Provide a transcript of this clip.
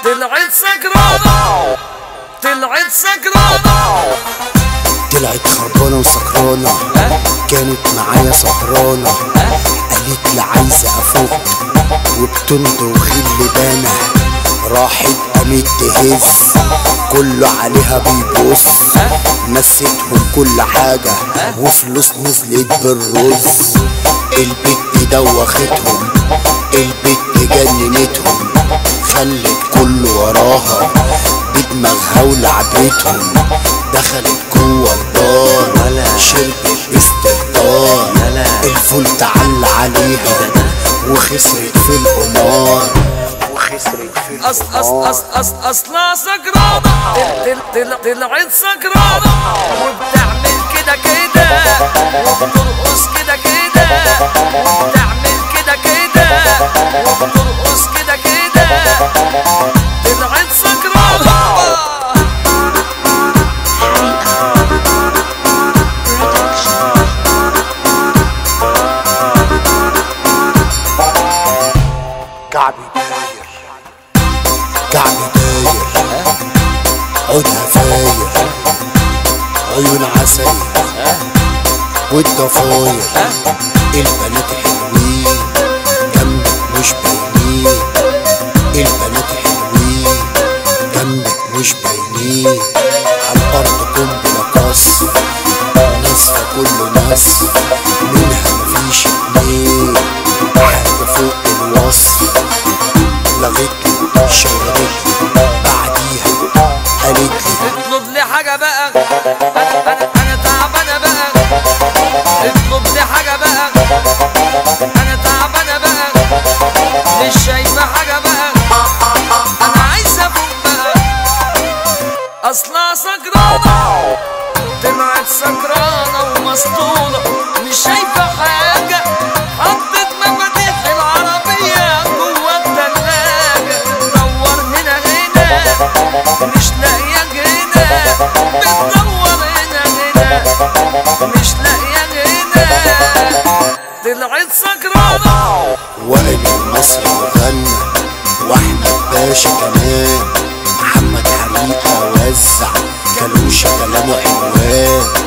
طلعت سكرانة طلعت سكرانة طلعت خربانة وسكرانة كانت معايا سهرانة قالت لي عايزة افوق وبتندخ اللي بانا راحت قامت تهز كله عليها بيبص نسيتهم كل حاجة وفلوس نزلت بالرز البت دوختهم البت جننتهم خلت كله وراها بدماغها ولعبتهم دخلت جوه الدار شربت باستهتار الفول تعلى عليها وخسرت في القمار وخسرت في أص أص أص أص أصلا سكرانة طل طل طلعت سكرانة وبتعمل كده كده وبترقص كده كده وبتعمل كده كده وبترقص كده كده طلعت سكرانة كعبي داير كعبي داير عودها فاير عيون عسل والضفاير البنات حلوين جنبك مش باينين البنات حلوين جنبك مش باينين على الارض قنبله كسر نصفى كله نصف منها مفيش اتنين حاجة فوق الوصف لغتني شاورتني بعديها قالت لي اطلب لي حاجة بقى أنا أنا أنا تعبانة بقى اطلب لي حاجة بقى أنا تعبانة بقى مش شايفة حاجة بقى أنا عايزة أفوق بقى أصلا سكرانة طلعت سكرانة ومسطولة مش شايفة حاجة حطت مفاتيح العربية جوا التلاجة بتدور هنا هنا مش لاقية هنا بتدور هنا هنا مش لاقية هنا طلعت سكرانة وائل المصري وغنى واحمد باشا كمان محمد حريقة وزع كلوشة كلامه عنوان